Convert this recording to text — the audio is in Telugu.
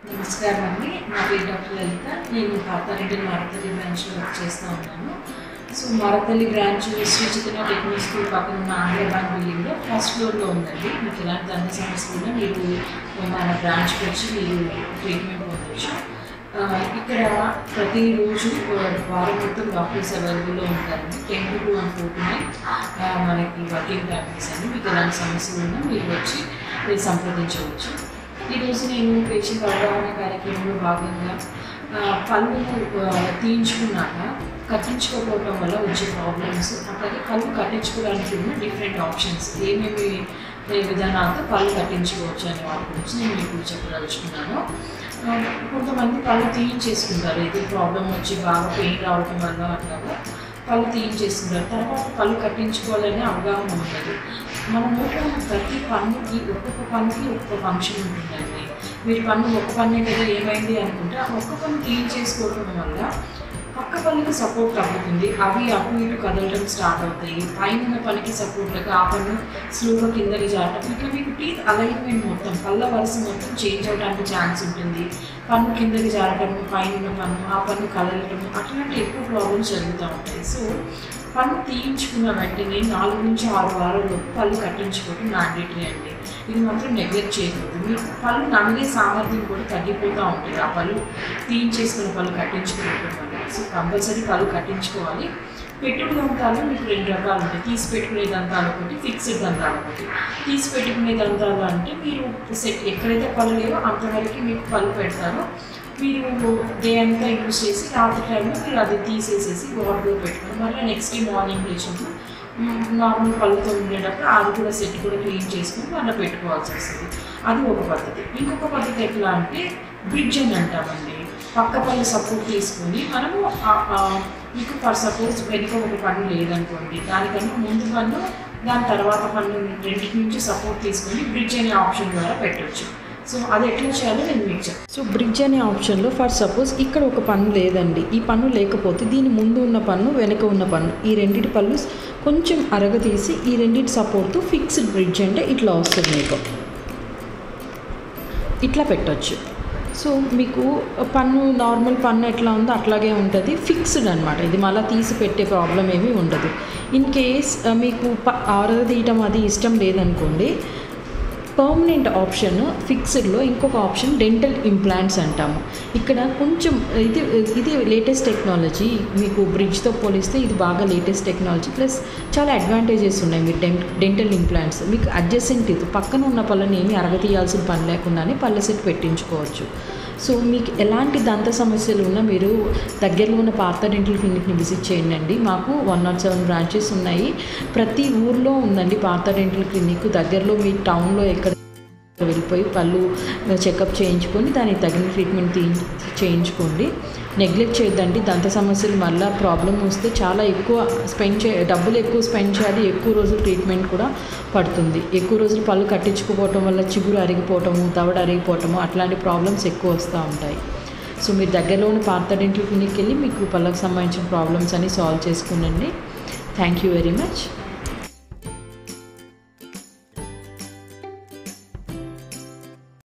నమస్కారం అండి నా పేరు డాక్టర్ లలిత నేను పాతారెడ్డి మారతల్లి బ్రాంచ్లో వర్క్ చేస్తూ ఉన్నాను so Marathahalli branch Sri Chaitanya Techno school పక్కన ఉన్న ఆంధ్ర బ్యాంక్ బిల్డింగ్లో ఫస్ట్ ఫ్లోర్లో ఉందండి మీకు ఎలాంటి దంత సమస్య ఉన్నా మీరు మన బ్రాంచ్కి వచ్చి మీరు ట్రీట్మెంట్ పొందవచ్చు ఆ, ఇక్కడ ప్రతిరోజు ఆ, వారం మొత్తం డాక్టర్స్ అవైలబుల్లో ఉంటారండి ten to two and four to nine మనకి వర్కింగ్ టైమింగ్స్ అండి మీకు ఎలాంటి సమస్యలు ఉన్నా మీరు వచ్చి మీరు సంప్రదించవచ్చు ఈరోజు నేను పేషెంట్ అవగాహన కార్యక్రమంలో భాగంగా ఆ, పళ్ళు ఆ, తీయించుకున్నాక కట్టించుకోకపోవడం వల్ల వచ్చే ప్రాబ్లమ్స్ అట్లాగే పళ్ళు కట్టించుకోవడానికి ఉన్న డిఫరెంట్ ఆప్షన్స్ ఏమేమి ఏ విధానాలతో పళ్ళు కట్టించుకోవచ్చు అనే వాటి గురించి నేను మీకు చెప్పదలుచుకున్నాను ఆ, కొంతమంది పళ్ళు తీయించేసుకుంటారు ఇది ప్రాబ్లం వచ్చి బాగా పెయిన్ రావడం వల్ల అట్లాగా పళ్ళు తీయించేసుకుంటారు తర్వాత పళ్ళు కట్టించుకోవాలనే అవగాహన ఉంటుంది మన నోట్లో ఉన్న ప్రతి పన్నుకి ఒక్కొక్క పన్నుకి ఒక్కొక్క ఫంక్షన్ ఉంటుందండి మీరు పన్ను ఒక పన్నే కదా ఏమైంది అనుకుంటే ఆ ఒక్క పన్ను క్లీన్ చేసుకోవడం వల్ల పక్క పళ్ళకి సపోర్ట్ తగ్గుతుంది అవి అటు ఇటు కదలడం స్టార్ట్ అవుతాయి పైన ఉన్న పనికి సపోర్ట్లకు ఆ పన్ను స్లోగా కిందకి జారటం ఇట్లా మీకు టీత్ అలైన్మెంట్ మొత్తం పళ్ళ వరుస మొత్తం చేంజ్ అవడానికి ఛాన్స్ ఉంటుంది పన్ను కిందకి జారటం పైన ఉన్న పన్ను ఆ పన్ను కదలటం అట్లాంటి ఎక్కువ ప్రాబ్లమ్స్ జరుగుతూ ఉంటాయి సో పన్ను తీయించుకున్న వెంటనే నాలుగు నుంచి ఆరు వారాలు పళ్ళు కట్టించుకోవడం మ్యాండేటరీ అండి ఇది మాత్రం నెగ్లెక్ట్ చేయకూడదు మీ పళ్ళు నమిలే సామర్థ్యం కూడా తగ్గిపోతూ ఉంటుంది ఆ పళ్ళు తీయించేసుకున్న పళ్ళు కట్టించుకోవడం వల్ల సో కంపల్సరీ పళ్ళు కట్టించుకోవాలి పెట్టుడు దంతాలు మీకు రెండు రకాలు ఉంటాయి తీసి పెట్టుకునే దంతాలు ఒకటి ఫిక్స్డ్ దంతాలు ఒకటి తీసి పెట్టుకునే దంతాలు అంటే మీరు సెట్ ఎక్కడైతే పళ్ళు లేవో అంతవరకు మీకు పళ్ళు పెడతారో మీరు డే అంతా యూజ్ చేసి రాత్రి టైంలో మీరు అది తీసేసేసి వాటర్లో పెట్టుకుని మళ్ళీ నెక్స్ట్ డే మార్నింగ్ లేచినప్పుడు నార్మల్ పళ్ళతో ఉండేటప్పుడు అది కూడా సెట్ కూడా క్లీన్ చేసుకుని మళ్ళీ పెట్టుకోవాల్సి వస్తుంది అది ఒక పద్ధతి ఇంకొక పద్ధతి ఎట్లా అంటే బ్రిడ్జ్ అని అంటామండి పక్క పళ్ళు సపోర్ట్ తీసుకొని మనము ఆ- ఆ మీకు ఫర్ సపోజ్ వెనుక ఒక పన్ను లేదనుకోండి దానికన్నా ముందు పన్ను దాని తర్వాత పన్ను రెండింటి నుంచి సపోర్ట్ తీసుకొని బ్రిడ్జ్ అనే ఆప్షన్ ద్వారా పెట్టొచ్చు సో అది ఎట్లా చేయాలో నేను మీకు చెప్తాను సో బ్రిడ్జ్ అనే ఆప్షన్లో ఫర్ సపోజ్ ఇక్కడ ఒక పన్ను లేదండి ఈ పన్ను లేకపోతే దీని ముందు ఉన్న పన్ను వెనక ఉన్న పన్ను ఈ రెండింటి పళ్ళు కొంచెం అరగతీసి ఈ రెండింటి సపోర్ట్తో ఫిక్స్డ్ బ్రిడ్జ్ అంటే ఇట్లా వస్తుంది మీకు ఇట్లా పెట్టొచ్చు సో మీకు పన్ను నార్మల్ పన్ను ఎట్లా ఉందో అట్లాగే ఉంటుంది ఫిక్స్డ్ అనమాట ఇది మళ్ళీ తీసి పెట్టే ప్రాబ్లం ఏమీ ఉండదు ఇన్ కేస్ మీకు ప ఆరదీయటం అది ఇష్టం లేదనుకోండి పర్మనెంట్ ఆప్షన్ ఫిక్స్డ్లో ఇంకొక ఆప్షన్ డెంటల్ ఇంప్లాంట్స్ అంటాము ఇక్కడ కొంచెం ఇది ఇది లేటెస్ట్ టెక్నాలజీ మీకు బ్రిడ్జ్తో పోలిస్తే ఇది బాగా లేటెస్ట్ టెక్నాలజీ ప్లస్ చాలా అడ్వాంటేజెస్ ఉన్నాయి మీరు డెంట్ డెంటల్ ఇంప్లాంట్స్ మీకు అడ్జసెంట్ ఇది పక్కన ఉన్న పళ్ళని ఏమీ అరగతీయాల్సిన పని లేకుండానే పళ్ళ సెట్ పెట్టించుకోవచ్చు సో మీకు ఎలాంటి దంత సమస్యలు ఉన్నా మీరు దగ్గరలో ఉన్న పాత డెంటల్ క్లినిక్ని విజిట్ చేయండి అండి మాకు వన్ నాట్ సెవెన్ బ్రాంచెస్ ఉన్నాయి ప్రతి ఊర్లో ఉందండి పాత డెంటల్ క్లినిక్ దగ్గరలో మీ టౌన్లో ఎక్కడ వెళ్ళిపోయి పళ్ళు చెకప్ చేయించుకొని దానికి తగిన ట్రీట్మెంట్ తీ చేయించుకోండి నెగ్లెక్ట్ చేయొద్దండి దంత సమస్యలు మళ్ళీ ప్రాబ్లం వస్తే చాలా ఎక్కువ స్పెండ్ చే డబ్బులు ఎక్కువ స్పెండ్ చేయాలి ఎక్కువ రోజులు ట్రీట్మెంట్ కూడా పడుతుంది ఎక్కువ రోజులు పళ్ళు కట్టించుకోపోవటం వల్ల చిగురు అరిగిపోవటము దవడ అరిగిపోవటము అట్లాంటి ప్రాబ్లమ్స్ ఎక్కువ వస్తూ ఉంటాయి సో మీరు దగ్గరలో ఉన్న పాత డెంటల్ క్లినిక్కి వెళ్ళి మీకు పళ్ళకు సంబంధించిన ప్రాబ్లమ్స్ అన్ని సాల్వ్ చేసుకునండి థ్యాంక్ యూ వెరీ మచ్